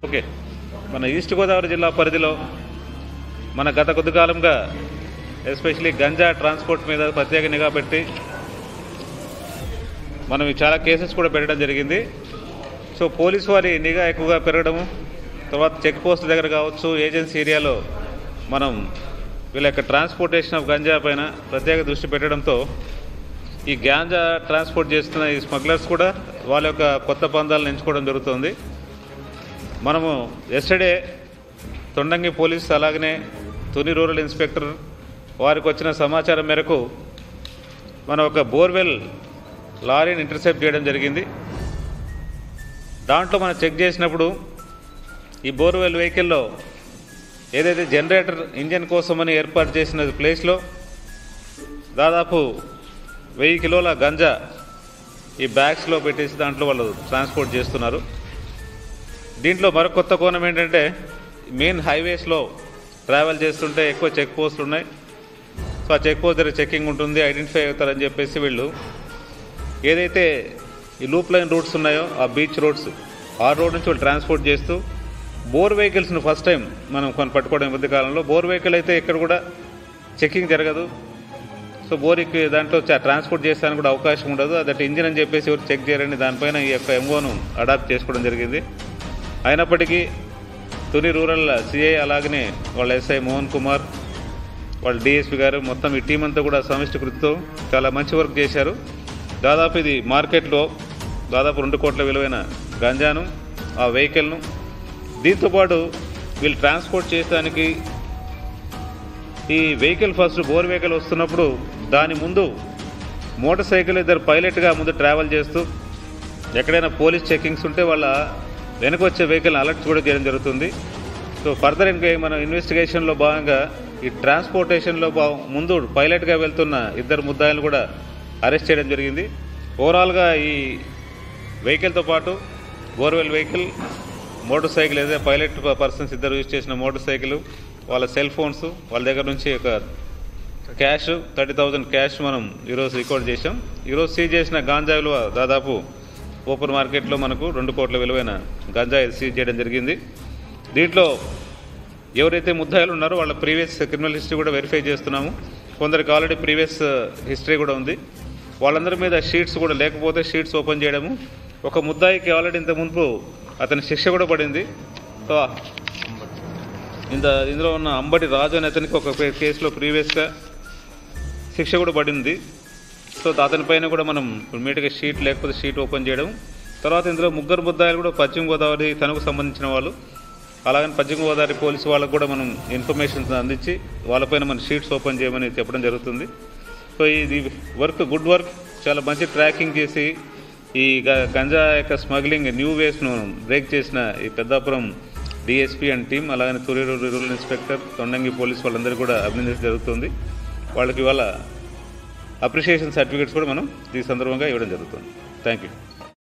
okay మన east Godavari జిల్లా పరిధిలో మన గత కొద్ది కాలంగా ఎస్పెషలీ గంజా ట్రాన్స్పోర్ట్ మీద ప్రత్యేక నిఘా పెట్టి మనం ఈ చాలా కేసెస్ కూడా పెట్టడం జరిగింది సో పోలీసు వారి నిఘా ఎక్కువగా పెరగడము తర్వాత చెక్ పోస్ట్ దగ్గర కావచ్చు ఏజెన్సీ ఏరియాలో మనం వీళ్ళ యొక్క ట్రాన్స్పోర్టేషన్ ఆఫ్ గంజా పైన ప్రత్యేక దృష్టి పెట్టడంతో ఈ గాంజా ట్రాన్స్పోర్ట్ చేస్తున్న ఈ స్మగ్లర్స్ కూడా వాళ్ళ యొక్క కొత్త పందాలను ఎంచుకోవడం జరుగుతుంది మనము ఎస్టర్డే తొండంగి పోలీస్ అలాగనే తుని రూరల్ ఇన్స్పెక్టర్ వారికి వచ్చిన సమాచారం మేరకు మనం ఒక బోర్వెల్ లారీని ఇంటర్సెప్ట్ చేయడం జరిగింది దాంట్లో మనం చెక్ చేసినప్పుడు ఈ బోర్వెల్ వెహికల్లో ఏదైతే జనరేటర్ ఇంజన్ కోసమని ఏర్పాటు చేసిన ప్లేస్లో దాదాపు వెయ్యి కిలోల గంజా ఈ బ్యాగ్స్లో పెట్టేసి దాంట్లో వాళ్ళు ట్రాన్స్పోర్ట్ చేస్తున్నారు దీంట్లో మరొక కొత్త కోణం ఏంటంటే మెయిన్ హైవేస్లో ట్రావెల్ చేస్తుంటే ఎక్కువ చెక్ పోస్టులు ఉన్నాయి సో ఆ చెక్ పోస్ట్ దగ్గర చెక్కింగ్ ఉంటుంది ఐడెంటిఫై అవుతారని చెప్పేసి వీళ్ళు ఏదైతే ఈ లూప్ లైన్ రూట్స్ ఉన్నాయో ఆ బీచ్ రోడ్స్ ఆ రోడ్ నుంచి వాళ్ళు ట్రాన్స్పోర్ట్ చేస్తూ బోర్ వెహికల్స్ను ఫస్ట్ టైం మనం కొన్ని పట్టుకోవడం ఈ మధ్య కాలంలో బోర్ వెహికల్ అయితే ఇక్కడ కూడా చెక్కింగ్ జరగదు సో బోరికి దాంట్లో చ- ట్రాన్స్పోర్ట్ చేస్తానికి కూడా అవకాశం ఉండదు దట్ ఇంజిన్ అని చెప్పేసి ఎవరు చెక్ చేయరని దానిపైన ఈ యొక్క ఎంఓను అడాప్ట్ చేసుకోవడం జరిగింది అయినప్పటికీ తుని రూరల్ సిఐ అలాగనే వాళ్ళ ఎస్ఐ మోహన్ కుమార్ వాళ్ళ డిఎస్పి గారు మొత్తం ఈ టీం అంతా కూడా సమిష్టి కృతితో చాలా మంచి వర్క్ చేశారు దాదాపు ఇది మార్కెట్లో దాదాపు రెండు కోట్ల విలువైన గంజాను ఆ వెహికల్ను దీంతోపాటు వీళ్ళు ట్రాన్స్పోర్ట్ చేయడానికి ఈ వెహికల్ ఫస్ట్ బోర్ వెహికల్ వస్తున్నప్పుడు దాని ముందు మోటార్ సైకిల్ ఇద్దరు పైలట్గా ముందు ట్రావెల్ చేస్తూ ఎక్కడైనా పోలీస్ చెకింగ్స్ ఉంటే వాళ్ళ వెనక వచ్చే వెహికల్ అలర్ట్ కూడా చేయడం జరుగుతుంది సో ఫర్దర్ ఇంకా మన ఇన్వెస్టిగేషన్లో భాగంగా ఈ ట్రాన్స్పోర్టేషన్లో బా- ముందు పైలట్గా వెళ్తున్న ఇద్దరు ముద్దాయిలు కూడా అరెస్ట్ చేయడం జరిగింది ఓవరాల్గా ఈ వెహికల్తో పాటు బోర్వెల్ వెహికల్ మోటార్ సైకిల్ ఏదైతే పైలట్ పర్సన్స్ ఇద్దరు యూజ్ చేసిన మోటార్ సైకిల్ వాళ్ళ సెల్ ఫోన్స్ వాళ్ళ దగ్గర నుంచి ఒక క్యాష్ థర్టీ థౌజండ్ క్యాష్ మనం ఈరోజు రికార్డ్ చేసాం ఈరోజు సీజ్ చేసిన గాంజా విలువ దాదాపు ఓపెన్ మార్కెట్లో మనకు రెండు కోట్ల విలువైన గంజాయి సీజ్ చేయడం జరిగింది దీంట్లో ఎవరైతే ముద్దాయిలు ఉన్నారో వాళ్ళ ప్రీవియస్ క్రిమినల్ హిస్టరీ కూడా వెరిఫై చేస్తున్నాము కొందరికి ఆల్రెడీ ప్రీవియస్ హిస్టరీ కూడా ఉంది వాళ్ళందరి మీద షీట్స్ కూడా లేకపోతే షీట్స్ ఓపెన్ చేయడము ఒక ముద్దాయికి ఆల్రెడీ ఇంత మునుపు అతని శిక్ష కూడా పడింది సో ఇంత ఇందులో ఉన్న అంబటి రాజు అనే అతనికి ఒక కేసులో ప్రీవియస్గా శిక్ష కూడా పడింది సో అతని పైన కూడా మనం ఇమీడియట్గా షీట్ లేకపోతే షీట్ ఓపెన్ చేయడం తర్వాత ఇందులో ముగ్గురు ముద్దాయిలు కూడా పశ్చిమ గోదావరి తనకు సంబంధించిన వాళ్ళు అలాగని పశ్చిమ గోదావరి పోలీసు వాళ్ళకు కూడా మనం ఇన్ఫర్మేషన్ అందించి వాళ్ళపైన మన షీట్స్ ఓపెన్ చేయమని చెప్పడం జరుగుతుంది సో ఇది వర్క్ గుడ్ వర్క్ చాలా మంచి ట్రాకింగ్ చేసి ఈ గ- గంజా యొక్క స్మగ్లింగ్ న్యూ వేస్ను బ్రేక్ చేసిన ఈ పెద్దాపురం డిఎస్పీ అండ్ టీం అలాగనే Tureru rural inspector Tondangi police వాళ్ళందరూ కూడా అభినందించడం జరుగుతుంది వాళ్ళకి ఇవాళ అప్రిషియేషన్ సర్టిఫికేట్స్ కూడా మనం ఈ సందర్భంగా ఇవ్వడం జరుగుతుంది థ్యాంక్ యూ